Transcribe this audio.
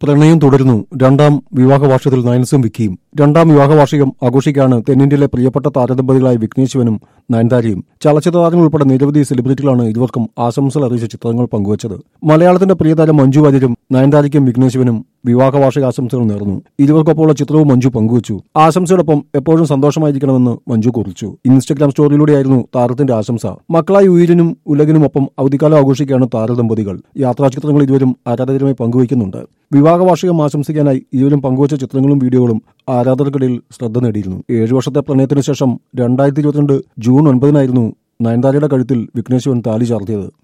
പ്രണയം തുടരുന്നു രണ്ടാം വിവാഹ വാർഷികത്തിൽ നയൻസും വിക്കിയും രണ്ടാം വിവാഹ വാർഷികം ആഘോഷിക്കാണ് തെന്നിന്ത്യയിലെ പ്രിയപ്പെട്ട താരദമ്പതികളായ വിഘ്നേശ്വനും നയൻതാരയും ചലച്ചിത്ര താരങ്ങൾ ഉൾപ്പെടെ നിരവധി സെലിബ്രിറ്റികളാണ് ഇരുവർക്കും ആശംസകൾ അറിയിച്ച ചിത്രങ്ങൾ പങ്കുവച്ചത് മലയാളത്തിന്റെ പ്രിയതാരം മഞ്ജു വാര്യരും നയൻതാരയ്ക്കും വിഘ്നേശ്വനും വിവാഹ വാർഷിക ആശംസകൾ നേർന്നു ഇരുവർക്കൊപ്പമുള്ള ചിത്രവും മഞ്ജു പങ്കുവച്ചു ആശംസയോടൊപ്പം എപ്പോഴും സന്തോഷമായിരിക്കണമെന്ന് മഞ്ജു കുറിച്ചു ഇൻസ്റ്റഗ്രാം സ്റ്റോറിയിലൂടെയായിരുന്നു താരത്തിന്റെ ആശംസ മക്കളായ ഉയിരിനും ഉലകിനും ഒപ്പം അവധിക്കാലം ആഘോഷിക്കുകയാണ് താരദമ്പതികൾ യാത്രാചിത്രങ്ങൾ ഇരുവരും ആരാധകരുമായി പങ്കുവയ്ക്കുന്നുണ്ട് വിവാഹ വാർഷികം ആശംസിക്കാനായി ഇരുവരും പങ്കുവച്ച ചിത്രങ്ങളും വീഡിയോകളും ആരാധകർക്കിടയിൽ ശ്രദ്ധ നേടിയിരുന്നു ഏഴു വർഷത്തെ പ്രണയത്തിന് ശേഷം രണ്ടായിരത്തി ഇരുപത്തിരണ്ട് ജൂൺ ഒൻപതിനായിരുന്നു നയൻതാരയുടെ കഴുത്തിൽ വിഘ്നേശ്വരൻ താലി ചാർത്തിയത്